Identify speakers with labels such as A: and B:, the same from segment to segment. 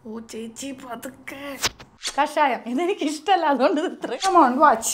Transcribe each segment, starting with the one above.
A: ഓ ചേച്ചി പതുക്കെ കഷായം ഇതെനിക്ക് ഇഷ്ടമല്ല അതുകൊണ്ട് ഇത്ര ഓൺ വാച്ച്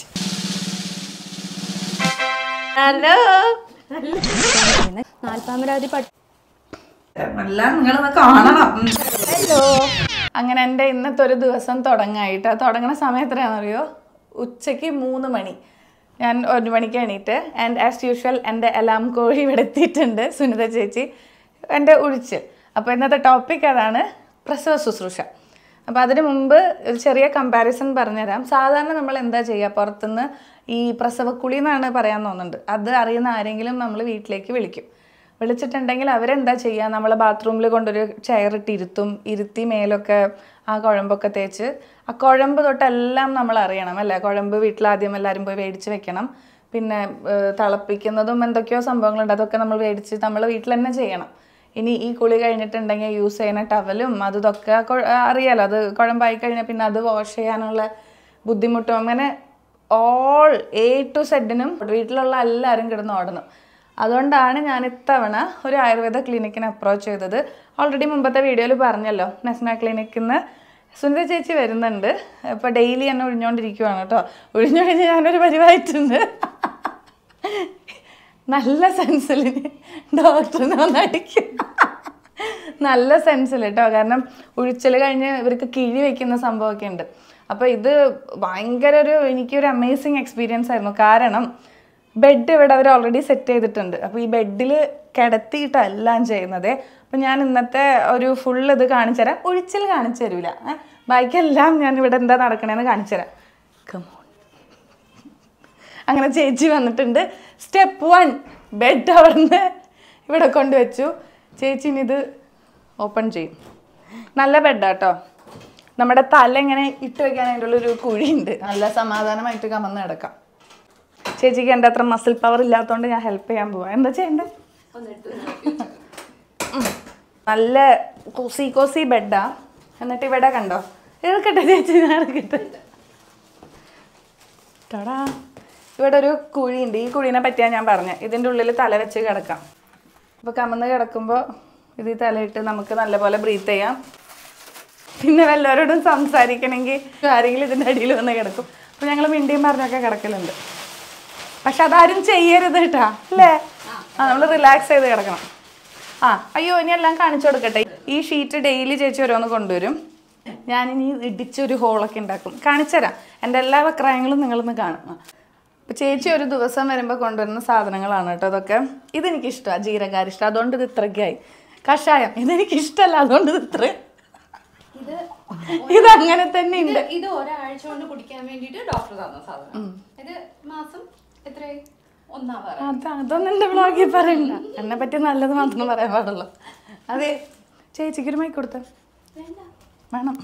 A: ഹലോ
B: നാൽപ്പാമരാതി പട്ട്
A: നല്ല നിങ്ങളൊന്ന് കാണണം ഹലോ അങ്ങനെ എൻ്റെ ഇന്നത്തെ ഒരു ദിവസം തുടങ്ങായിട്ട് ആ തുടങ്ങുന്ന സമയം എത്രയാണെന്നറിയോ ഉച്ചയ്ക്ക് മൂന്ന് മണി ഞാൻ ഒരു മണിക്ക് എണീറ്റ് ആൻഡ് ആസ് യൂഷ്വൽ എൻ്റെ അലാം കോഴി ഇവിടെ എത്തിയിട്ടുണ്ട് സുനിത ചേച്ചി എൻ്റെ ഒഴിച്ച് അപ്പോൾ ഇന്നത്തെ ടോപ്പിക് അതാണ് പ്രസവ ശുശ്രൂഷ അപ്പോൾ അതിന് മുമ്പ് ഒരു ചെറിയ കമ്പാരിസൺ പറഞ്ഞുതരാം സാധാരണ നമ്മൾ എന്താ ചെയ്യുക പുറത്തുനിന്ന് ഈ പ്രസവക്കുളി എന്നാണ് പറയാൻ തോന്നുന്നുണ്ട് അത് അറിയുന്ന ആരെങ്കിലും നമ്മൾ വീട്ടിലേക്ക് വിളിക്കും വിളിച്ചിട്ടുണ്ടെങ്കിൽ അവരെന്താ ചെയ്യുക നമ്മളെ ബാത്റൂമിൽ കൊണ്ടൊരു ചെയർ ഇട്ട് ഇരുത്തും ഇരുത്തി മേലൊക്കെ ആ കുഴമ്പൊക്കെ തേച്ച് ആ കുഴമ്പ് തൊട്ടെല്ലാം നമ്മൾ അറിയണം അല്ലേ കുഴമ്പ് വീട്ടിൽ ആദ്യം എല്ലാവരും പോയി മേടിച്ച് വെക്കണം പിന്നെ ഏഹ്, തിളപ്പിക്കുന്നതും എന്തൊക്കെയോ സംഭവങ്ങളുണ്ട് അതൊക്കെ നമ്മൾ മേടിച്ച് നമ്മൾ വീട്ടിൽ തന്നെ ചെയ്യണം ഇനി ഈ കുളി കഴിഞ്ഞിട്ടുണ്ടെങ്കിൽ യൂസ് ചെയ്യുന്ന ടവലും അത് ഇതൊക്കെ കൊ- അറിയാലോ അത് കുഴമ്പായി കഴിഞ്ഞാൽ പിന്നെ അത് വാഷ് ചെയ്യാനുള്ള ബുദ്ധിമുട്ടും അങ്ങനെ ഓൾ എ ടു സെഡിനും വീട്ടിലുള്ള എല്ലാവരും കിടന്ന് ഓടണം അതുകൊണ്ടാണ് ഞാൻ ഇത്തവണ ഒരു ആയുർവേദ ക്ലിനിക്കിനെ അപ്രോച്ച് ചെയ്തത് ഓൾറെഡി മുമ്പത്തെ വീഡിയോയിൽ പറഞ്ഞല്ലോ നെസ്ന ക്ലിനിക്കിൽ നിന്ന് സുനിത ചേച്ചി വരുന്നുണ്ട് ഇപ്പോൾ ഡെയിലി എന്നെ ഒഴിഞ്ഞുകൊണ്ടിരിക്കുവാണ് കേട്ടോ ഒഴിഞ്ഞൊഴിഞ്ഞ് ഞാനൊരു പരിവായിട്ടുണ്ട് നല്ല സെൻസിൽ ഡോക്ടറിനെ ഒന്ന് അടിക്കും നല്ല സെൻസിൽ കേട്ടോ കാരണം ഉഴിച്ചൽ കഴിഞ്ഞ് ഇവർക്ക് കിഴി വെക്കുന്ന സംഭവമൊക്കെ ഉണ്ട് അപ്പോൾ ഇത് ഭയങ്കര ഒരു എനിക്കൊരു അമേസിങ് എക്സ്പീരിയൻസ് ആയിരുന്നു കാരണം ബെഡ് ഇവിടെ അവർ ഓൾറെഡി സെറ്റ് ചെയ്തിട്ടുണ്ട് അപ്പോൾ ഈ ബെഡിൽ കിടത്തിയിട്ടാണ് എല്ലാം ചെയ്യുന്നത് അപ്പോൾ ഞാൻ ഇന്നത്തെ ഒരു ഫുൾ ഇത് കാണിച്ചു തരാം ഒഴിച്ചിൽ കാണിച്ചു തരൂല ഏ, ബാക്കിയെല്ലാം ഞാൻ ഇവിടെ എന്താ നടക്കണേന്ന് കാണിച്ചു തരാം കമോൺ അങ്ങനെ ചേച്ചി വന്നിട്ടുണ്ട് സ്റ്റെപ്പ് വൺ ബെഡ് അവിടുന്ന് ഇവിടെ കൊണ്ടുവച്ചു ചേച്ചി ഇനി ഇത് ഓപ്പൺ ചെയ്യും നല്ല ബെഡാട്ടോ നമ്മുടെ തല ഇങ്ങനെ ഇട്ട് വെക്കാൻ അതിൻ്റെ ഉള്ളൊരു കുഴിയുണ്ട് നല്ല സമാധാനമായിട്ട് കമന്ന് കിടക്കാം ചേച്ചിക്ക് എൻ്റെ അത്ര മസിൽ പവർ ഇല്ലാത്തതുകൊണ്ട് ഞാൻ ഹെൽപ്പ് ചെയ്യാൻ പോവാം എന്താ ചെയ്യണ്ടേ ഉം. നല്ല കോസി കോസി ബെഡാ എന്നിട്ട് ഇവിടെ കണ്ടോ എടുക്കട്ടെ ചേച്ചി ഞാൻ എടുക്കട്ടെ ടടാ ഇവിടെ ഒരു കുഴിയുണ്ട് ഈ കുഴീനെ പറ്റിയാണ് ഞാൻ പറഞ്ഞത് ഇതിൻ്റെ ഉള്ളിൽ തല വെച്ച് കിടക്കാം അപ്പോൾ കമന്ന് കിടക്കുമ്പോൾ ഇത് ഈ തലയിട്ട് നമുക്ക് നല്ലപോലെ ബ്രീത്ത് ചെയ്യാം പിന്നെ വല്ലവരോടും സംസാരിക്കണമെങ്കിൽ ആരെങ്കിലും ഇതിൻ്റെ അടിയിൽ വന്ന് കിടക്കും അപ്പോൾ ഞങ്ങൾ മിണ്ടിയും പറഞ്ഞൊക്കെ കിടക്കലുണ്ട് പക്ഷെ അതാരും ചെയ്യരുത് കേട്ടാ അല്ലേ ആ നമ്മൾ റിലാക്സ് ചെയ്ത് കിടക്കണം ആ അയ്യോ ഇനി എല്ലാം കാണിച്ചു കൊടുക്കട്ടെ ഈ ഷീറ്റ് ഡെയിലി ചേച്ചി ഓരോന്ന് കൊണ്ടുവരും ഞാനിനി ഇടിച്ചൊരു ഹോളൊക്കെ ഉണ്ടാക്കും കാണിച്ചു തരാം എൻ്റെ എല്ലാ വക്രായങ്ങളും നിങ്ങളൊന്ന് കാണും ആ. അപ്പൊ ചേച്ചി ഒരു ദിവസം വരുമ്പോൾ കൊണ്ടുവരുന്ന സാധനങ്ങളാണ് കേട്ടോ അതൊക്കെ ഇതെനിക്ക് ഇഷ്ടമാണ് ജീരകാരിഷ്ടം അതുകൊണ്ട് ഇത് ഇത്രയ്ക്കായി കഷായം ഇതെനിക്ക് ഇഷ്ടമല്ല അതുകൊണ്ട് ഇത് ഇത്ര
B: ഇത്
A: ഇത് അങ്ങനെ തന്നെ ഉണ്ട്
B: ഇത് ഇത് ഒരാഴ്ച കൊണ്ട് കുടിക്കാൻ വേണ്ടിട്ട് ഡോക്ടർ തന്ന സാധനം ഇത് മാസം എത്രയായി ഒന്നാം വാരം
A: അത് അതൊന്നും എൻ്റെ ബ്ലോഗിൽ പറയണ്ട എന്നെ പറ്റി നല്ലത് മാത്രം പറയാൻ പാടുള്ളൂ അതെ ചേച്ചിക്ക് ഒരു മൈക്ക് കൊടുത്ത
B: വേണ്ട
A: വേണം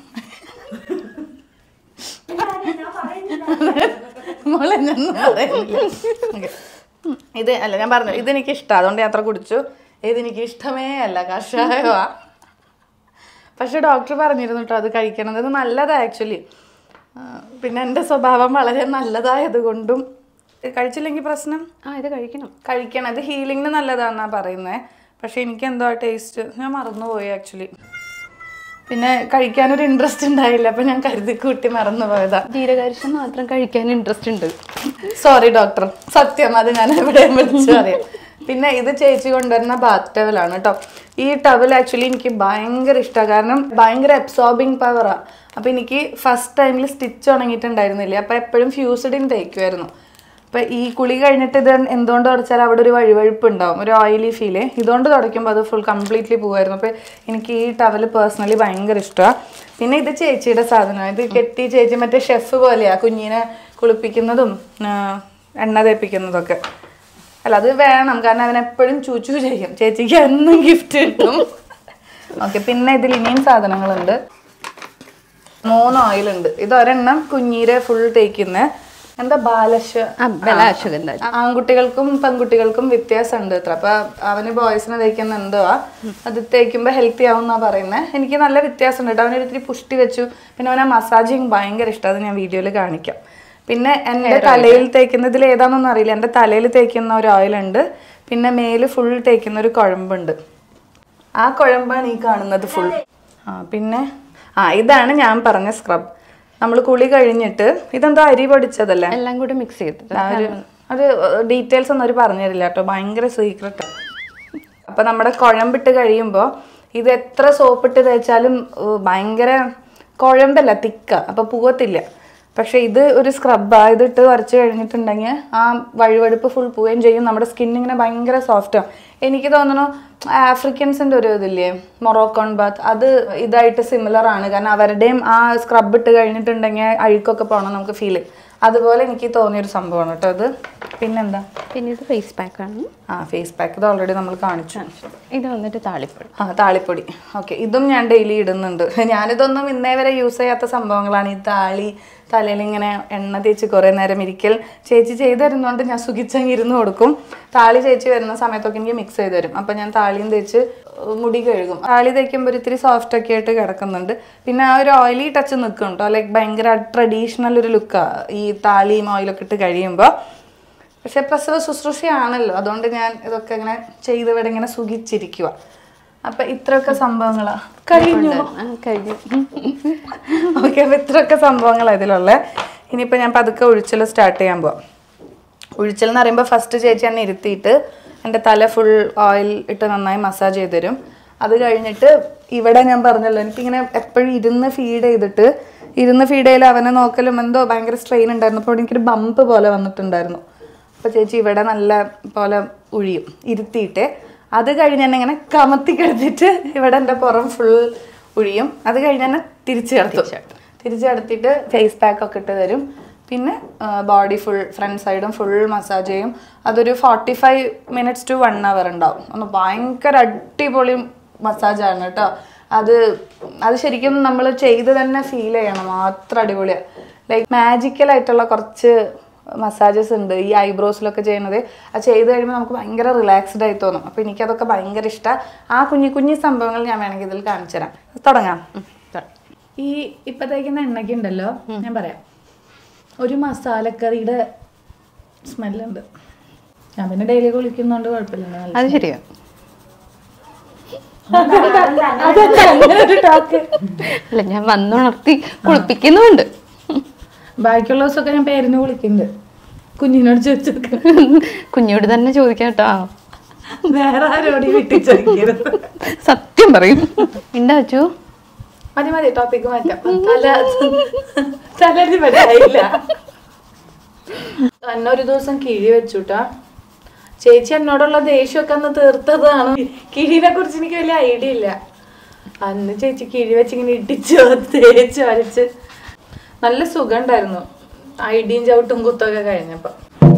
A: മോളെ ഞാൻ പറയുന്നില്ല Okay. ഉം, ഇത് അല്ല ഞാൻ പറഞ്ഞു ഇതെനിക്ക് ഇഷ്ടമാണ് അതുകൊണ്ട് യാത്ര കുടിച്ചു ഇതെനിക്ക് ഇഷ്ടമേ അല്ല കഷായമാ പക്ഷെ ഡോക്ടർ പറഞ്ഞിരുന്നു കേട്ടോ അത് കഴിക്കണത് ഇത് നല്ലതാ ആക്ച്വലി പിന്നെ എൻ്റെ സ്വഭാവം വളരെ നല്ലതായത് കൊണ്ടും കഴിച്ചില്ലെങ്കിൽ പ്രശ്നം
B: ആ ഇത് കഴിക്കണം
A: കഴിക്കണം ഇത് ഹീലിങ്ങിന് നല്ലതാന്നാ പറയുന്നത് പക്ഷെ എനിക്ക് എന്തോ ടേസ്റ്റ് ഞാൻ മറന്നുപോയി ആക്ച്വലി പിന്നെ കഴിക്കാനൊരു ഇൻട്രസ്റ്റ് ഉണ്ടായില്ല അപ്പൊ ഞാൻ കരുതി കൂട്ടി മറന്നുപോയതാ
B: ജീരകാരിഷ്ടം മാത്രം കഴിക്കാൻ ഇൻട്രസ്റ്റ് ഉണ്ട്
A: സോറി ഡോക്ടർ സത്യം അത് ഞാൻ എവിടെയും വിളിച്ചു പറയാം പിന്നെ ഇത് ചേച്ചി കൊണ്ടുവരുന്ന ബാത്ത് ടവലാണ് കേട്ടോ ഈ ടവൽ ആക്ച്വലി എനിക്ക് ഭയങ്കര ഇഷ്ടമാണ് കാരണം ഭയങ്കര അബ്സോർബിങ് പവറാണ് അപ്പോൾ എനിക്ക് ഫസ്റ്റ് ടൈമിൽ സ്റ്റിച്ച് ഉണങ്ങിയിട്ടുണ്ടായിരുന്നില്ല അപ്പോൾ എപ്പോഴും ഫ്യൂസ്ഡിൻ തേക്കുമായിരുന്നു അപ്പോൾ ഈ കുളി കഴിഞ്ഞിട്ട് ഇത് എന്തുകൊണ്ട് തുടച്ചാൽ അവിടെ ഒരു വഴുവഴുപ്പ് ഉണ്ടാവും ഒരു ഓയിലി ഫീല് ഇതുകൊണ്ട് തുടയ്ക്കുമ്പോൾ അത് ഫുൾ കംപ്ലീറ്റ്ലി പോകുമായിരുന്നു അപ്പോൾ എനിക്ക് ഈ ടവൽ പേഴ്സണലി ഭയങ്കര ഇഷ്ടമാണ് പിന്നെ ഇത് ചേച്ചിയുടെ സാധനമാണ് ഇത് കെട്ടി ചേച്ചി മറ്റേ ഷെഫ് പോലെയാ കുഞ്ഞിനെ കുളിപ്പിക്കുന്നതും ആ, എണ്ണ തേപ്പിക്കുന്നതൊക്കെ അല്ല അത് വേണം കാരണം അവനെപ്പോഴും ചൂച്ചു ചെയ്യും ചേച്ചിക്ക് എന്നും ഗിഫ്റ്റ് കിട്ടും ഓക്കെ പിന്നെ ഇതിൽ ഇനിയും സാധനങ്ങളുണ്ട് മൂന്ന് ഓയിലുണ്ട് ഇത് ഒരെണ്ണം കുഞ്ഞീരെ ഫുൾ തേക്കുന്ന എന്താ ബാലശ
B: ബലാശുഗന്ധ
A: ആൺകുട്ടികൾക്കും പെൺകുട്ടികൾക്കും വ്യത്യാസമുണ്ട് ഇത്ര അപ്പൊ അവന് ബോയ്സിനെ തേക്കുന്ന എന്തോ അത് തേക്കുമ്പോ ഹെൽത്തി ആവുന്നാ പറയുന്നത് എനിക്ക് നല്ല വ്യത്യാസമുണ്ട് കേട്ടോ അവനൊരു ഇത്തിരി പുഷ്ടി വെച്ചു പിന്നെ അവനെ മസാജിങ് ഭയങ്കര ഇഷ്ടം അത് ഞാൻ വീഡിയോയിൽ കാണിക്കാം പിന്നെ എൻ്റെ തലയിൽ തേക്കുന്ന ഇതിൽ ഏതാണെന്നൊന്നും അറിയില്ല എൻ്റെ തലയിൽ തേക്കുന്ന ഒരു ഓയിൽ ഉണ്ട് പിന്നെ മേല് ഫുൾ തേക്കുന്ന ഒരു കുഴമ്പുണ്ട് ആ കുഴമ്പാണ് ഈ കാണുന്നത് ഫുൾ ആ പിന്നെ ആ ഇതാണ് ഞാൻ പറഞ്ഞ സ്ക്രബ് നമ്മൾ കുളി കഴിഞ്ഞിട്ട് ഇതെന്തോ അരി പൊടിച്ചതല്ലേ
C: എല്ലാം കൂടി മിക്സ് ചെയ്തിട്ട്
A: ആ ഒരു അത് ഡീറ്റെയിൽസ് ഒന്നും അവർ പറഞ്ഞു തരില്ല കേട്ടോ ഭയങ്കര സീക്രട്ട് അപ്പൊ നമ്മുടെ കുഴമ്പിട്ട് കഴിയുമ്പോൾ ഇത് എത്ര സോപ്പിട്ട് തേച്ചാലും ഏർ, ഭയങ്കര കുഴമ്പല്ല തിക്ക അപ്പൊ പോകത്തില്ല പക്ഷെ ഇത് ഒരു സ്ക്രബാ ഇതിട്ട് വരച്ച് കഴിഞ്ഞിട്ടുണ്ടെങ്കിൽ ആ വഴുവഴുപ്പ് ഫുൾ പോവുകയും ചെയ്യും നമ്മുടെ സ്കിൻ ഇങ്ങനെ ഭയങ്കര സോഫ്റ്റാണ് എനിക്ക് തോന്നുന്നു ആഫ്രിക്കൻസിന്റെ ഒരു ഇതില്ലേ മൊറോക്കോൺ ബാത്ത് അത് ഇതായിട്ട് സിമിലർ ആണ് കാരണം അവരുടെയും ആ സ്ക്രബ് ഇട്ട് കഴിഞ്ഞിട്ടുണ്ടെങ്കിൽ അഴുക്കൊക്കെ പോകണം നമുക്ക് ഫീൽ അതുപോലെ എനിക്ക് തോന്നിയൊരു സംഭവമാണ് കേട്ടോ അത് പിന്നെന്താ
C: പിന്നെ ഇത് ഫേസ് പാക്ക് ആണ്
A: ആ ഫേസ് പാക്ക് ഇത് ഓൾറെഡി നമ്മൾ കാണിച്ചു
C: ഇത് വന്നിട്ട് താളിപ്പൊടി
A: ആ താളിപ്പൊടി ഓക്കെ ഇതും ഞാൻ ഡെയിലി ഇടുന്നുണ്ട് ഞാനിതൊന്നും ഇന്നേ വരെ യൂസ് ചെയ്യാത്ത സംഭവങ്ങളാണ് ഈ താളി തലയിൽ ഇങ്ങനെ എണ്ണ തേച്ച് കുറേ നേരം ഇരിക്കൽ ചേച്ചി ചെയ്ത് തരുന്നതുകൊണ്ട് ഞാൻ സുഖിച്ചങ്ങ് ഇരുന്ന് കൊടുക്കും താളി ചേച്ചി വരുന്ന സമയത്തൊക്കെ എനിക്ക് മിക്സ് ചെയ്ത് തരും അപ്പം ഞാൻ താളിയും തേച്ച് ഏർ മുടി കഴുകും താളി തേക്കുമ്പോൾ ഇത്തിരി സോഫ്റ്റ് ഒക്കെ ആയിട്ട് കിടക്കുന്നുണ്ട് പിന്നെ ആ ഒരു ഓയിലി ടച്ച് നിൽക്കും കേട്ടോ ലൈക്ക് ഭയങ്കര ട്രഡീഷണൽ ഒരു ലുക്കാണ് ഈ താളിയും ഓയിലൊക്കെ ഇട്ട് കഴിയുമ്പോൾ പക്ഷെ പ്രസവ ശുശ്രൂഷയാണല്ലോ അതുകൊണ്ട് ഞാൻ ഇതൊക്കെ ഇങ്ങനെ ചെയ്ത് ഇവിടെ ഇങ്ങനെ സുഖിച്ചിരിക്കുക അപ്പൊ ഇത്രയൊക്കെ സംഭവങ്ങളാ കഴിഞ്ഞു
C: ആ, കഴിഞ്ഞു
A: ഓക്കെ അപ്പൊ ഇത്രയൊക്കെ സംഭവങ്ങളാ ഇതിലുള്ള ഇനിയിപ്പോ ഞാൻ പതുക്കെ ഒഴിച്ചൽ സ്റ്റാർട്ട് ചെയ്യാൻ പോവാം ഒഴിച്ചൽ എന്ന് പറയുമ്പോൾ ഫസ്റ്റ് ചേച്ചി എന്നെ ഇരുത്തിയിട്ട് എൻ്റെ തല ഫുൾ ഓയിൽ ഇട്ട് നന്നായി മസാജ് ചെയ്ത് തരും അത് കഴിഞ്ഞിട്ട് ഇവിടെ ഞാൻ പറഞ്ഞല്ലോ എനിക്കിങ്ങനെ എപ്പോഴും ഇരുന്ന് ഫീഡ് ചെയ്തിട്ട് ഇരുന്ന് ഫീഡ് ചെയ്യൽ അവനെ നോക്കലും എന്തോ ഭയങ്കര സ്ട്രെയിൻ ഉണ്ടായിരുന്നു അപ്പോൾ എനിക്കൊരു ബമ്പ് പോലെ വന്നിട്ടുണ്ടായിരുന്നു അപ്പോൾ ചേച്ചി ഇവിടെ നല്ല പോലെ ഒഴിയും ഇരുത്തിയിട്ട് അത് കഴിഞ്ഞ് എന്നെ ഇങ്ങനെ കമത്തി കിടത്തിയിട്ട് ഇവിടെ എൻ്റെ പുറം ഫുൾ ഒഴിയും അത് കഴിഞ്ഞ് എന്നെ തിരിച്ചു കിടത്തും തിരിച്ചു കിടത്തിയിട്ട് ഫേസ് പാക്ക് ഒക്കെ ഇട്ട് തരും പിന്നെ ബോഡി ഫുൾ ഫ്രണ്ട് സൈഡും ഫുൾ മസാജ് ചെയ്യും അതൊരു forty five minutes to one hour ഉണ്ടാവും ഒന്ന് ഭയങ്കര അടിപൊളി മസാജാണ് കേട്ടോ അത് അത് ശരിക്കും നമ്മൾ ചെയ്ത് തന്നെ ഫീൽ ചെയ്യണം അത്ര അടിപൊളിയാണ് ലൈക്ക് മാജിക്കൽ ആയിട്ടുള്ള കുറച്ച് മസാജസ് ഉണ്ട് ഈ ഐബ്രോസിലൊക്കെ ചെയ്യുന്നത് അത് ചെയ്ത് കഴിയുമ്പോൾ നമുക്ക് ഭയങ്കര റിലാക്സ്ഡ് ആയി തോന്നും അപ്പോൾ എനിക്കതൊക്കെ ഭയങ്കര ഇഷ്ടമാണ് ആ കുഞ്ഞു കുഞ്ഞു സംഭവങ്ങൾ ഞാൻ വേണമെങ്കിൽ ഇതിൽ കാണിച്ചു തരാം തുടങ്ങാം ഈ ഇപ്പൊ തേക്കുന്ന എണ്ണയ്ക്ക് ഉണ്ടല്ലോ ഞാൻ പറയാം ഒരു മസാലക്കറിയുടെ സ്മെല്ലുണ്ട് ഞാൻ പിന്നെ ഡെയിലി കുളിക്കുന്നോണ്ട് കുഴപ്പമില്ല നല്ല
C: അത് ശരിയാ
A: അതൊക്കെ അങ്ങനെ ഒരു ടോക്ക്
C: അല്ല ഞാൻ വന്നുണർത്തി കുളിപ്പിക്കുന്നുണ്ട്
A: ബാക്കിയുള്ള ദിവസമൊക്കെ ഞാൻ പേരിന് കുളിക്കുന്നുണ്ട് കുഞ്ഞിനോട് ചോദിച്ചു
C: കുഞ്ഞോട് തന്നെ ചോദിക്കാം കേട്ടോ
A: വേറെ ആരോട് വീട്ടിൽ ചോദിക്കരുത്
C: സത്യം പറയും ഉണ്ടാ അച്ചു
A: മതി മതി ടോപ്പിക്ക് മാറ്റാം തല തലരി പറ്റായില്ല എന്നെ ഒരു ദിവസം കിഴി വെച്ചുട്ടാ ചേച്ചി എന്നോടുള്ള ദേഷ്യമൊക്കെ അന്ന് തീർത്തതാണ് കിഴിനെ കുറിച്ച് എനിക്ക് വലിയ ഐഡിയ ഇല്ല അന്ന് ചേച്ചി കിഴി വെച്ച് ഇങ്ങനെ ഇടിച്ചു തേച്ച് വരച്ച് നല്ല സുഖം ഉണ്ടായിരുന്നു ഐഡിയും ചവിട്ടും കുത്തൊക്കെ കഴിഞ്ഞപ്പോ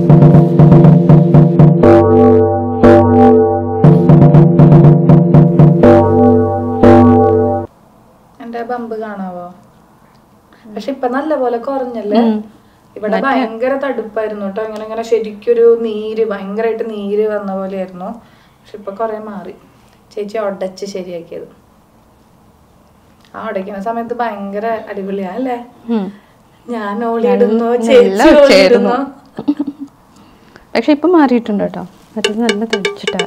A: എന്റെ ബമ്പ് കാണാവോ പക്ഷെ ഇപ്പൊ നല്ല പോലെ കുറഞ്ഞല്ലേ ഇവിടെ ഭയങ്കര തടുപ്പായിരുന്നു കേട്ടോ ഇങ്ങനെ ഇങ്ങനെ ശരിക്കൊരു നീര് ഭയങ്കരമായിട്ട് നീര് വന്ന പോലെയായിരുന്നു പക്ഷെ ഇപ്പൊ കൊറേ മാറി ചേച്ചി ഉടച്ച് ശരിയാക്കിയത് ആ ഉടയ്ക്കുന്ന സമയത്ത് ഭയങ്കര അടിപൊളിയാ അല്ലേ
C: ഉം.
A: ഞാൻ ഓളിയിടുന്നു
C: നല്ല
A: ചേച്ചി
C: ഒച്ചയായിരുന്നു.
A: ഓളിയിടുന്നു
C: പക്ഷെ ഇപ്പൊ മാറിയിട്ടുണ്ട് കേട്ടോ മറ്റേത് നല്ല തെളിച്ചിട്ടാ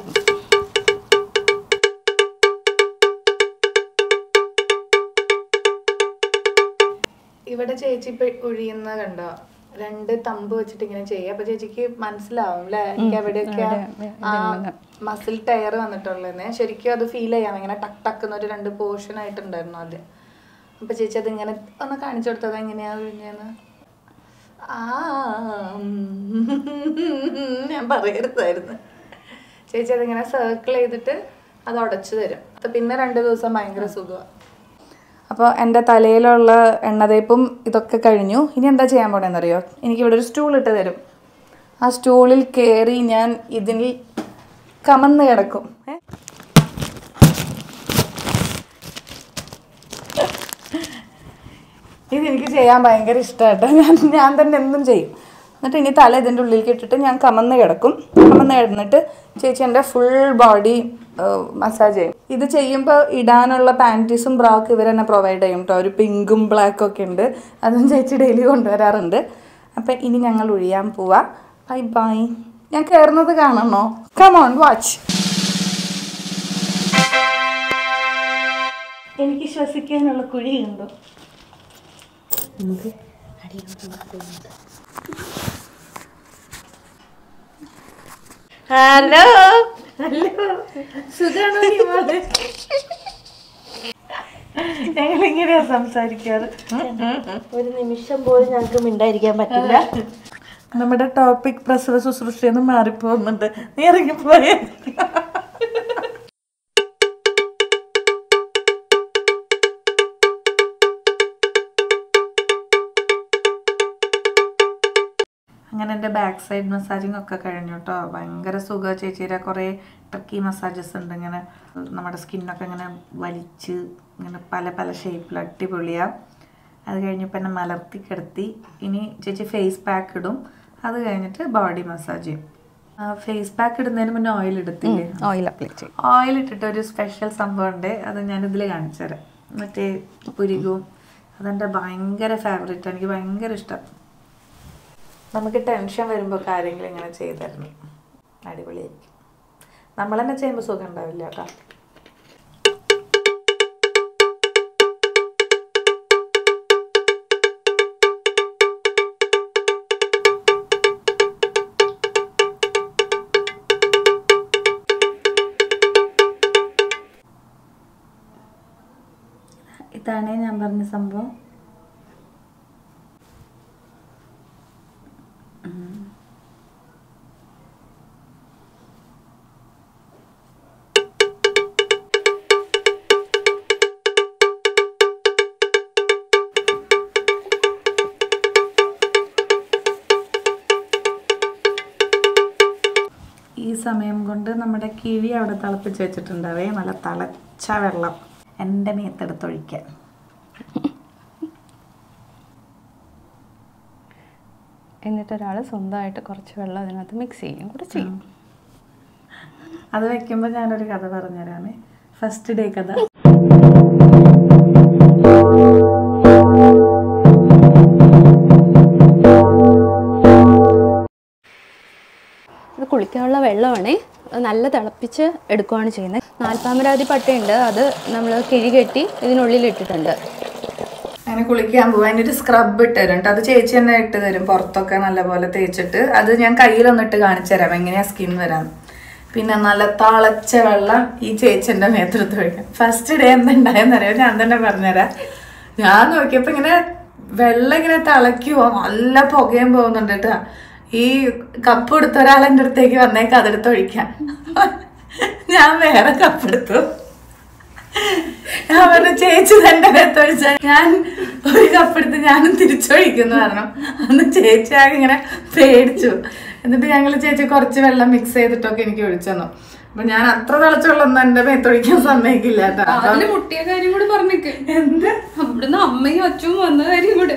A: ഇവിടെ ചേച്ചി ഇപ്പൊ ഒഴിയുന്ന കണ്ടോ രണ്ട് തമ്പ് വെച്ചിട്ട് ഇങ്ങനെ ചെയ്യാം അപ്പൊ ചേച്ചിക്ക് മനസ്സിലാവും അല്ലെ എനിക്ക് എവിടെയൊക്കെ ആ മസിൽ ടയർ വന്നിട്ടുള്ളതെന്ന് ശരിക്കും അത് ഫീൽ ചെയ്യാം ഇങ്ങനെ ടക്ക് ടക്കുന്ന ഒരു രണ്ട് പോർഷൻ ആയിട്ടുണ്ടായിരുന്നു ആദ്യം അപ്പൊ ചേച്ചി അത് ഇങ്ങനെ ഒന്ന് കാണിച്ചു കൊടുത്തത് എങ്ങനെയാ ഒഴിഞ്ഞെന്ന് ആ ഉം. ഞാൻ പറയരുതായിരുന്നു ചേച്ചി അതിങ്ങനെ സർക്കിൾ ചെയ്തിട്ട് അത് ഉടച്ചു തരും അപ്പൊ പിന്നെ രണ്ട് ദിവസം ഭയങ്കര സുഖമാണ് അപ്പോൾ എൻ്റെ തലയിലുള്ള എണ്ണതേപ്പും ഇതൊക്കെ കഴിഞ്ഞു ഇനി എന്താ ചെയ്യാൻ പോണെന്നറിയോ എനിക്ക് ഇവിടെ ഒരു സ്റ്റൂൾ ഇട്ട് തരും ആ സ്റ്റൂളിൽ കയറി ഞാൻ ഇതിൽ കമന്ന് കിടക്കും ഏ? ഇതെനിക്ക് ചെയ്യാൻ ഭയങ്കര ഇഷ്ടമായിട്ട് ഞാൻ ഞാൻ തന്നെ എന്തും ചെയ്യും എന്നിട്ട് ഇനി തല ഇതിൻ്റെ ഉള്ളിലേക്ക് ഇട്ടിട്ട് ഞാൻ കമന്ന് കിടക്കും കമന്ന് കിടന്നിട്ട് ചേച്ചി എൻ്റെ ഫുൾ ബോഡി മസാജ് ചെയ്യും ഇത് ചെയ്യുമ്പോൾ ഇടാനുള്ള പാൻറ്റീസും ബ്രാക്ക് ഇവർ തന്നെ പ്രൊവൈഡ് ചെയ്യും കേട്ടോ ഒരു പിങ്കും ബ്ലാക്കും ഒക്കെ ഉണ്ട് അതും ചേച്ചി ഡെയിലി കൊണ്ടുവരാറുണ്ട് അപ്പം ഇനി ഞങ്ങൾ ഒഴിയാൻ പോവാ ബൈ ബൈ ഞാൻ കയറുന്നത് കാണണോ കമോൺ വാച്ച് എനിക്ക് ശ്വസിക്കാനുള്ള കുഴി കണ്ടോ
C: നമുക്ക്
A: ഹലോ ഹലോ സുഖാണോ നിമാല് ഞങ്ങൾ ഇങ്ങനെയാ സംസാരിക്കാറ്
D: ഒരു നിമിഷം പോലും ഞങ്ങൾക്ക് മിണ്ടായിരിക്കാൻ പറ്റില്ല
A: നമ്മുടെ ടോപ്പിക് പ്രസവ ശുശ്രൂഷയെന്ന് മാറിപ്പോകുന്നുണ്ട് നീ ഇറങ്ങിപ്പോയേ അങ്ങനെ എൻ്റെ ബാക്ക് സൈഡ് മസാജിങ് ഒക്കെ കഴിഞ്ഞു കേട്ടോ ഭയങ്കര സുഖ ചേച്ചിയുടെ കുറേ ട്രക്കി മസാജസ് ഉണ്ട് ഇങ്ങനെ നമ്മുടെ സ്കിന്നൊക്കെ ഇങ്ങനെ വലിച്ച് ഇങ്ങനെ പല പല ഷേപ്പിൽ അടിപൊളിയാണ് അത് കഴിഞ്ഞപ്പോൾ എന്നെ മലർത്തി കിടത്തി ഇനി ചേച്ചി ഫേസ് പാക്ക് ഇടും അത് കഴിഞ്ഞിട്ട് ബോഡി മസാജ് ചെയ്യും ഫേസ് പാക്ക് ഇടുന്നതിന് മുന്നേ ഓയിൽ എടുത്തില്ലേ
C: ഓയിൽ അപ്ലൈ ചെയ്യും
A: ഓയിൽ ഇട്ടിട്ട് ഒരു സ്പെഷ്യൽ സംഭവം ഉണ്ട് അത് ഞാനിതിൽ കാണിച്ചു തരാം മറ്റേ പുരികവും അതെൻ്റെ ഭയങ്കര ഫേവറേറ്റ് എനിക്ക് ഭയങ്കര ഇഷ്ടം നമുക്ക് ടെൻഷൻ വരുമ്പോൾ കാര്യങ്ങൾ ഇങ്ങനെ ചെയ്തിരുന്നു അടിപൊളിയായിരിക്കും നമ്മൾ തന്നെ ചെയ്യുമ്പോൾ സുഖം ഉണ്ടാവില്ല കേട്ടോ ഇതാണ് ഞാൻ പറഞ്ഞ സംഭവം ഈ സമയം കൊണ്ട് നമ്മുടെ കിഴി അവിടെ തിളപ്പിച്ച് വെച്ചിട്ടുണ്ടാവേ നല്ല തിളച്ച വെള്ളം എൻ്റെ മേത്തെടുത്തൊഴിക്കാൻ
C: എന്നിട്ട് ഒരാൾ സ്വന്തമായിട്ട് കുറച്ച് വെള്ളം അതിനകത്ത് മിക്സ് ചെയ്യും കൂടെ ചെയ്യും
A: അത് വെക്കുമ്പോൾ ഞാനൊരു കഥ പറഞ്ഞുതരാമേ ഫസ്റ്റ് ഡേ കഥ
C: ഇത് കുളിക്കാനുള്ള വെള്ളമാണേ അത് നല്ല തിളപ്പിച്ച് എടുക്കുകയാണ് ചെയ്യുന്നത് നാൽപ്പാമരാതി പട്ടയുണ്ട് അത് നമ്മൾ കിഴി കെട്ടി ഇതിനുള്ളിൽ ഇട്ടിട്ടുണ്ട്
A: അങ്ങനെ കുളിക്കാൻ പോകും അതിനൊരു സ്ക്രബ് ഇട്ട് തരും കേട്ടോ അത് ചേച്ചി തന്നെ ഇട്ട് തരും പുറത്തൊക്കെ നല്ലപോലെ തേച്ചിട്ട് അത് ഞാൻ കയ്യിലൊന്നിട്ട് കാണിച്ചു തരാം എങ്ങനെയാ സ്കിൻ വരാൻ പിന്നെ നല്ല തളച്ച വെള്ളം ഈ ചേച്ചിന്റെ നേതൃത്വം ഒഴിക്കാം ഫസ്റ്റ് ഡേ എന്തുണ്ടായെന്നറിയാം ഞാൻ തന്നെ പറഞ്ഞുതരാം ഞാൻ നോക്കിയപ്പോ ഇങ്ങനെ വെള്ളം ഇങ്ങനെ തിളയ്ക്കുവോ നല്ല പുകയും പോകുന്നുണ്ട് കേട്ടോ ഈ കപ്പ് എടുത്ത ഒരാൾ എൻ്റെ അടുത്തേക്ക് വന്നേക്ക് അതെടുത്ത് ഒഴിക്കാൻ ഞാൻ വേറെ കപ്പ് എടുത്തു ഞാൻ പറഞ്ഞു ചേച്ചി തന്നെ വെത്തൊഴിച്ച ഞാൻ ഒരു കപ്പെടുത്ത് ഞാനും തിരിച്ചൊഴിക്കുന്നു പറഞ്ഞു അന്ന് ചേച്ചി ആകെ ഇങ്ങനെ പേടിച്ചു എന്നിട്ട് ഞങ്ങൾ ചേച്ചി കുറച്ച് വെള്ളം മിക്സ് ചെയ്തിട്ടൊക്കെ എനിക്ക് ഒഴിച്ചു തന്നു അപ്പൊ ഞാൻ അത്ര തിളച്ച വെള്ളമൊന്നും എന്റെ മേത്തൊഴിക്കാൻ സമ്മതിക്കില്ല കേട്ടോ അപ്പൊ
B: അതില് മുട്ടിയ കാര്യം കൂടി പറഞ്ഞേക്ക്
A: എന്ത്
B: അവിടുന്ന് അമ്മയും അച്ഛനും വന്ന കാര്യം കൂടെ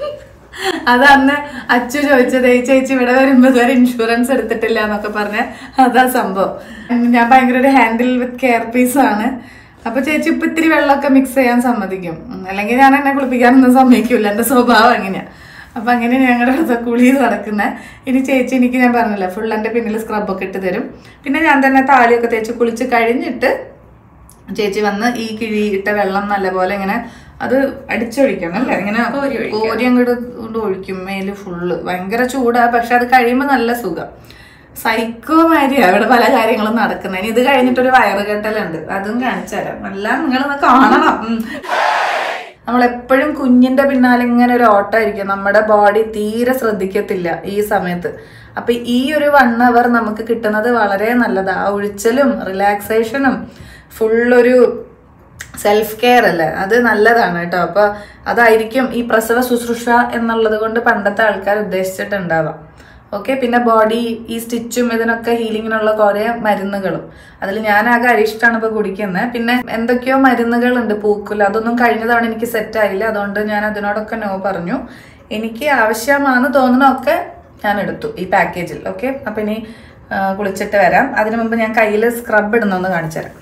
A: അത് അന്ന് അച്ചു ചോദിച്ചത് ഈ ചേച്ചി ഇവിടെ വരുമ്പോ ഇതുവരെ ഇൻഷുറൻസ് എടുത്തിട്ടില്ല എന്നൊക്കെ പറഞ്ഞ അതാ സംഭവം ഞാൻ ഭയങ്കര ഒരു ഹാൻഡിൽ വിത്ത് കെയർ പീസ് ആണ് അപ്പൊ ചേച്ചി ഇപ്പൊ ഇത്തിരി വെള്ളമൊക്കെ മിക്സ് ചെയ്യാൻ സമ്മതിക്കും ഉം, അല്ലെങ്കിൽ ഞാൻ എന്നെ കുളിപ്പിക്കാനൊന്നും സമ്മതിക്കൂല എന്റെ സ്വഭാവം അങ്ങനെയാ അപ്പൊ അങ്ങനെ ഞങ്ങളുടെ അടുത്ത കുളി നടക്കുന്നത് ഇനി ചേച്ചി എനിക്ക് ഞാൻ പറഞ്ഞില്ല ഫുൾ എന്റെ പിന്നിൽ സ്ക്രബൊക്കെ ഇട്ട് തരും പിന്നെ ഞാൻ തന്നെ താളിയൊക്കെ തേച്ച് കുളിച്ച് കഴിഞ്ഞിട്ട് ചേച്ചി വന്ന് ഈ കിഴി ഇട്ട വെള്ളം നല്ലപോലെ ഇങ്ങനെ അത് അടിച്ചൊഴിക്കണം അല്ലേ ഇങ്ങനെ കോരി അങ്ങോട്ട് കൊണ്ട് ഒഴിക്കും മേല് ഫുള്ള് ഭയങ്കര ചൂടാ പക്ഷെ അത് കഴിയുമ്പോൾ നല്ല സുഖം സൈക്കോ മാതിരിയാ ഇവിടെ പല കാര്യങ്ങളും നടക്കുന്നത് ഇനി ഇത് കഴിഞ്ഞിട്ടൊരു വയറ് കെട്ടലുണ്ട് അതും കാണിച്ചു തരാം എല്ലാം നിങ്ങളൊന്ന് കാണണം ഉം. നമ്മളെപ്പോഴും കുഞ്ഞിന്റെ പിന്നാലെ ഇങ്ങനെ ഒരു ഓട്ടമായിരിക്കും നമ്മുടെ ബോഡി തീരെ ശ്രദ്ധിക്കത്തില്ല ഈ സമയത്ത് അപ്പൊ ഈ ഒരു വൺ അവർ നമുക്ക് കിട്ടുന്നത് വളരെ നല്ലതാ ആ ഒഴിച്ചലും റിലാക്സേഷനും ഫുള്ളൊരു സെൽഫ് കെയർ അല്ലേ അത് നല്ലതാണ് കേട്ടോ അപ്പൊ അതായിരിക്കും ഈ പ്രസവ ശുശ്രൂഷ എന്നുള്ളത് കൊണ്ട് പണ്ടത്തെ ആൾക്കാർ ഉദ്ദേശിച്ചിട്ടുണ്ടാവാം ഓക്കെ പിന്നെ ബോഡി ഈ സ്റ്റിച്ചും ഇതിനൊക്കെ ഹീലിങ്ങിനുള്ള കുറെ മരുന്നുകളും അതിൽ ഞാൻ ആകെ അരിഷ്ടാണ് ഇപ്പൊ കുടിക്കുന്നത് പിന്നെ എന്തൊക്കെയോ മരുന്നുകളുണ്ട് പൂക്കുല അതൊന്നും കഴിഞ്ഞ തവണ എനിക്ക് സെറ്റ് ആയില്ല അതുകൊണ്ട് ഞാൻ അതിനോടൊക്കെ നോ പറഞ്ഞു എനിക്ക് ആവശ്യമാണെന്ന് തോന്നുന്നതൊക്കെ ഞാൻ എടുത്തു ഈ പാക്കേജിൽ ഓക്കെ അപ്പൊ ഇനി ആ, കുളിച്ചിട്ട് വരാം അതിനു മുമ്പ് ഞാൻ കയ്യിൽ സ്ക്രബ് ഇടുന്നൊന്ന് കാണിച്ചു തരാം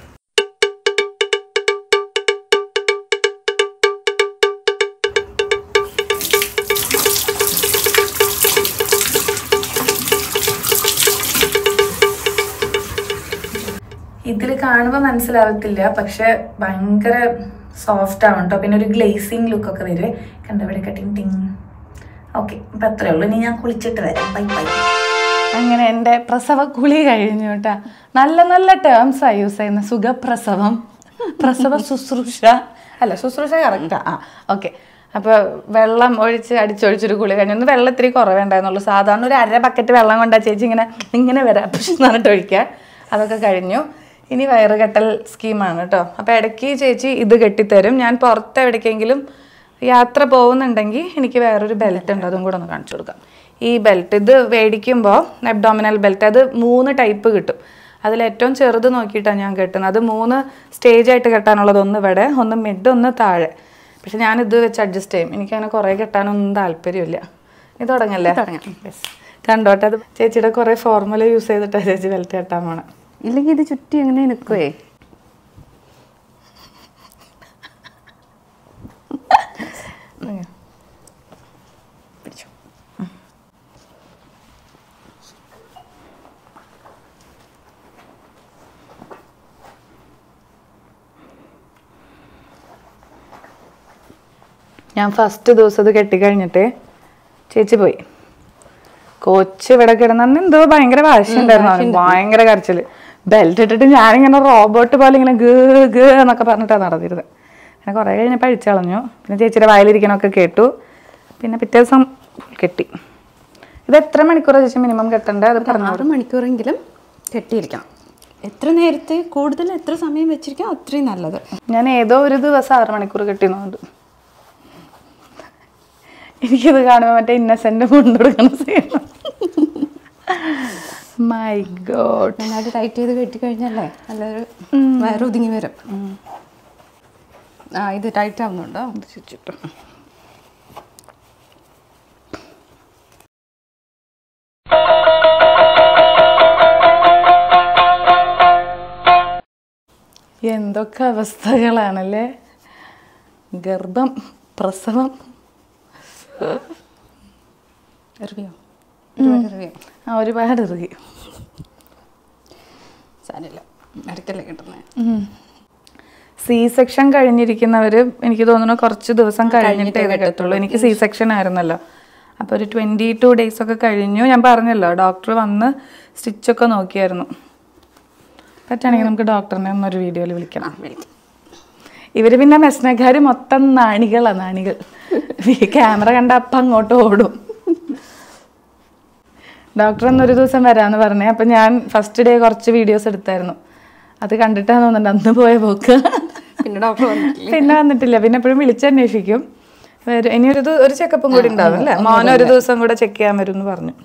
A: ഇതിൽ കാണുമ്പോൾ മനസ്സിലാവത്തില്ല പക്ഷെ ഭയങ്കര സോഫ്റ്റ് ആവും കേട്ടോ പിന്നെ ഒരു ഗ്ലേസിങ് ലുക്കൊക്കെ വരുവേ കണ്ടോ ഇവിടെ കട്ടിങ് ടിങ് ഓക്കെ അപ്പം അത്രേ ഉള്ളൂ ഇനി ഞാൻ കുളിച്ചിട്ട് വരാം ബൈ ബൈ അങ്ങനെ എൻ്റെ പ്രസവ കുളി കഴിഞ്ഞു കേട്ടാ നല്ല നല്ല ടേംസാണ് യൂസ് ചെയ്യുന്നത് സുഖപ്രസവം പ്രസവ ശുശ്രൂഷ അല്ല ശുശ്രൂഷ കറക്റ്റാ ആ ഓക്കെ അപ്പോൾ വെള്ളം ഒഴിച്ച് അടിച്ചൊഴിച്ചൊരു കുളി കഴിഞ്ഞു ഒന്ന് വെള്ളം ഇത്തിരി കുറവേണ്ടായിരുന്നുള്ളൂ സാധാരണ ഒരു അര ബക്കറ്റ് വെള്ളം കൊണ്ടാ ചേച്ചി ഇങ്ങനെ ഇങ്ങനെ വരാം പക്ഷെ എന്നിട്ട് ഒഴിക്കുക അതൊക്കെ കഴിഞ്ഞു ഇനി വയറ് കെട്ടൽ സ്കീമാണ് കേട്ടോ അപ്പോൾ ഇടയ്ക്ക് ചേച്ചി ഇത് കെട്ടിത്തരും ഞാൻ പുറത്ത് എവിടേക്കെങ്കിലും യാത്ര പോകുന്നുണ്ടെങ്കിൽ എനിക്ക് വേറൊരു ബെൽറ്റ് ഉണ്ട് അതും കൂടെ ഒന്ന് കാണിച്ചു കൊടുക്കാം ഈ ബെൽറ്റ് ഇത് മേടിക്കുമ്പോൾ അബ്ഡോമിനൽ ബെൽറ്റ് അത് മൂന്ന് ടൈപ്പ് കിട്ടും അതിൽ ഏറ്റവും ചെറുത് നോക്കിയിട്ടാണ് ഞാൻ കെട്ടുന്നത് അത് മൂന്ന് സ്റ്റേജ് ആയിട്ട് കെട്ടാനുള്ളത് ഒന്ന് ഇവിടെ ഒന്ന് മിഡ് ഒന്ന് താഴെ പക്ഷെ ഞാൻ ഇത് വെച്ച് അഡ്ജസ്റ്റ് ചെയ്യും എനിക്കങ്ങനെ കുറേ കെട്ടാനൊന്നും താല്പര്യമില്ല ഇത് തുടങ്ങല്ലേ തുടങ്ങാം കണ്ടോട്ടെ അത് ചേച്ചിയുടെ കുറേ ഫോർമുല യൂസ് ചെയ്തിട്ടാണ് ചേച്ചി ബെൽറ്റ് കെട്ടാൻ പോണേ
C: ഇല്ലെങ്കിൽ ഇത് ചുറ്റി എങ്ങനെ നിൽക്കുവേ
A: ഞാൻ ഫസ്റ്റ് ദിവസം ഇത് കെട്ടിക്കഴിഞ്ഞിട്ട് ചേച്ചി പോയി കൊച്ച് ഇവിടെ കിടന്ന് അന്ന് എന്തോ ഭയങ്കര വാശിയുണ്ടായിരുന്നു അവന് ഭയങ്കര കരച്ചില് ബെൽറ്റ് ഇട്ടിട്ട് ഞാനിങ്ങനെ റോബോട്ട് പോലെ ഇങ്ങനെ ഗേ ഗേ എന്നൊക്കെ പറഞ്ഞിട്ടാണ് നടന്നിരുന്നത് പിന്നെ കുറേ കഴിഞ്ഞപ്പോൾ അഴിച്ചു കളഞ്ഞു പിന്നെ ചേച്ചിയുടെ വായിലിരിക്കണമൊക്കെ കേട്ടു പിന്നെ പിറ്റേ ദിവസം കെട്ടി ഇത് എത്ര മണിക്കൂറാണ് ചേച്ചി മിനിമം കെട്ടണ്ടേ അത് പറഞ്ഞു
C: ആറ് മണിക്കൂറെങ്കിലും കെട്ടിയിരിക്കണം എത്ര നേരത്തെ കൂടുതൽ എത്ര സമയം വെച്ചിരിക്കാം അത്രയും നല്ലത്
A: ഞാൻ ഏതോ ഒരു ദിവസം ആറ് മണിക്കൂർ കെട്ടിന്നുണ്ട് എനിക്കിത് കാണുമ്പോൾ മറ്റേ ഇന്നസെന്റ് കൊണ്ടുകൊടുക്കണ സീൻ മൈ ഗോഡ്
C: നന്നായിട്ട് ടൈറ്റ് ചെയ്ത് കെട്ടിക്കഴിഞ്ഞല്ലേ നല്ലൊരു വയറ് ഒതുങ്ങി വരും ആ ഇത് ടൈറ്റ് ആവുന്നുണ്ടോ
A: എന്തൊക്കെ അവസ്ഥകളാണല്ലേ ഗർഭം പ്രസവം
C: എറിയോ ഒരുപാട് എറിയോ
A: ആ ഒരുപാട് ഇറുകി
C: സാരമില്ല ഇടയ്ക്കല്ലേ കിട്ടുന്നത്
A: സി സെക്ഷൻ കഴിഞ്ഞിരിക്കുന്നവർ എനിക്ക് തോന്നുന്നു കുറച്ച് ദിവസം കഴിഞ്ഞിട്ടേ ഇത് കെട്ടത്തുള്ളൂ എനിക്ക് സി സെക്ഷൻ ആയിരുന്നല്ലോ അപ്പോൾ ഒരു ട്വൻറ്റി ടു ഡേയ്സ് ഒക്കെ കഴിഞ്ഞു ഞാൻ പറഞ്ഞല്ലോ ഡോക്ടർ വന്ന് സ്റ്റിച്ചൊക്കെ നോക്കിയായിരുന്നു പറ്റുകയാണെങ്കിൽ നമുക്ക് ഡോക്ടറിനെ ഒന്നൊരു വീഡിയോയിൽ വിളിക്കണം ഇവർ പിന്നെ മെസ്നക്കാർ മൊത്തം നാണികളാണ് നാണികൾ ഈ ക്യാമറ കണ്ട അപ്പം അങ്ങോട്ട് ഓടും ഡോക്ടർ എന്നൊരു ദിവസം വരാമെന്ന് പറഞ്ഞേ അപ്പം ഞാൻ ഫസ്റ്റ് ഡേ കുറച്ച് വീഡിയോസ് എടുത്തായിരുന്നു അത് കണ്ടിട്ടാണ് തോന്നുന്നുണ്ട് അന്ന് പോയ പോക്ക്
C: പിന്നെ ഡോക്ടർ വന്നിട്ടില്ല
A: പിന്നെ വന്നിട്ടില്ല പിന്നെ എപ്പോഴും വിളിച്ചന്വേഷിക്കും വരും ഇനി ഒരു ദി- ഒരു ചെക്കപ്പും കൂടി ഉണ്ടാവും അല്ലേ മോനെ ഒരു ദിവസം കൂടെ ചെക്ക് ചെയ്യാൻ വരും എന്ന് പറഞ്ഞു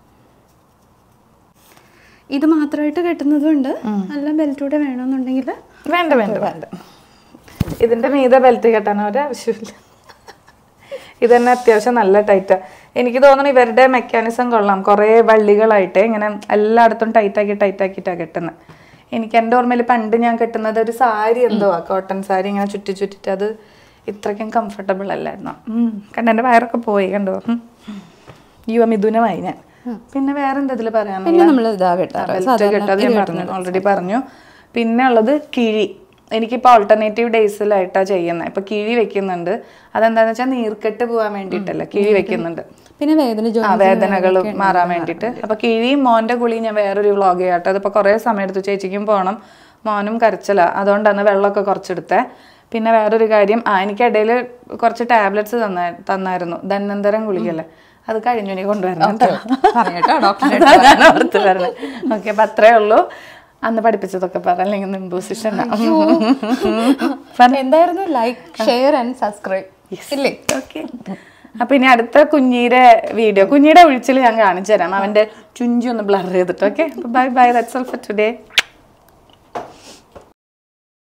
C: ഇത് മാത്രമായിട്ട് കെട്ടുന്നതുകൊണ്ട് നല്ല ബെൽറ്റ് കൂടെ വേണമെന്നുണ്ടെങ്കിൽ
A: വേണ്ട വേണ്ട വേണ്ട ഇതിന്റെ മീതെ ബെൽറ്റ് കെട്ടാൻ ഒരാവശ്യമില്ല ഇത് തന്നെ അത്യാവശ്യം നല്ല ടൈറ്റാ എനിക്ക് തോന്നുന്നു ഇവരുടെ മെക്കാനിസം കൊള്ളാം കുറേ വള്ളികളായിട്ട് ഇങ്ങനെ എല്ലായിടത്തും ടൈറ്റാക്കി ടൈറ്റാക്കിയിട്ടാണ് കെട്ടുന്നത് എനിക്ക് എൻ്റെ ഓർമ്മയിൽ പണ്ട് ഞാൻ കെട്ടുന്നത് ഒരു സാരി എന്തോ ആ കോട്ടൺ സാരി ഇങ്ങനെ ചുറ്റി ചുറ്റിട്ട് അത് ഇത്രയ്ക്കും കംഫർട്ടബിൾ അല്ലായിരുന്നു ഉം. കണ്ടോ എൻ്റെ വയറൊക്കെ പോയി കണ്ടോ ഉം. യുവ മിഥുനമായി ഞാൻ പിന്നെ വേറെ എന്താ ഇതിൽ പറയാനുള്ള
C: പിന്നെ നമ്മൾ ഇതാ കെട്ടാറ്
A: ബെൽറ്റ് കെട്ടത് ഞാൻ പറഞ്ഞു ഓൾറെഡി പറഞ്ഞു പിന്നെ ഉള്ളത് കിഴി എനിക്കിപ്പോൾ ഓൾട്ടർനേറ്റീവ് ഡേയ്സിലായിട്ടാണ് ചെയ്യുന്നത് ഇപ്പൊ കിഴി വെക്കുന്നുണ്ട് അതെന്താന്ന് വെച്ചാൽ നീർക്കെട്ട് പോകാൻ വേണ്ടിയിട്ടല്ല കിഴി വെക്കുന്നുണ്ട്
C: പിന്നെ വേദന ജോ
A: ആ വേദനകൾ മാറാൻ വേണ്ടിയിട്ട് അപ്പൊ കിഴിയും മോന്റെ കുളി ഞാൻ വേറൊരു വ്ളോഗ് ചെയ്യാട്ടെ അതിപ്പോ കുറേ സമയം എടുത്തു ചേച്ചിക്കും പോകണം മോനും കരച്ചില അതുകൊണ്ടാണ് വെള്ളമൊക്കെ കുറച്ചെടുത്തേ പിന്നെ വേറൊരു കാര്യം ആ എനിക്ക് ഇടയിൽ കുറച്ച് ടാബ്ലറ്റ്സ് തന്ന തന്നായിരുന്നു ധന്വന്തരം ഗുളികല്ലേ അത് കഴിഞ്ഞു നീ കൊണ്ടുവരണം കേട്ടോ.
C: പറയട്ടോ ഡോക്ടർ
A: അതാ ഞാൻ ഓർത്ത് പറഞ്ഞത് ഓക്കെ അപ്പൊ അത്രേ ഉള്ളൂ അന്ന് പഠിപ്പിച്ചതൊക്കെ പറ അല്ലെങ്കിൽ ഇമ്പോസിഷൻ
C: എന്തായിരുന്നു ലൈക്ക് ഷെയർ ആൻഡ് സബ്സ്ക്രൈബ് ഇല്ലേ
A: ഓക്കെ അപ്പൊ ഇനി അടുത്ത കുഞ്ഞിയുടെ വീഡിയോ കുഞ്ഞിയുടെ ഒഴിച്ചിൽ ഞാൻ കാണിച്ചു തരാം അവന്റെ ചുഞ്ചി ഒന്ന് ബ്ലർ ചെയ്തിട്ട് okay bye bye that's all for today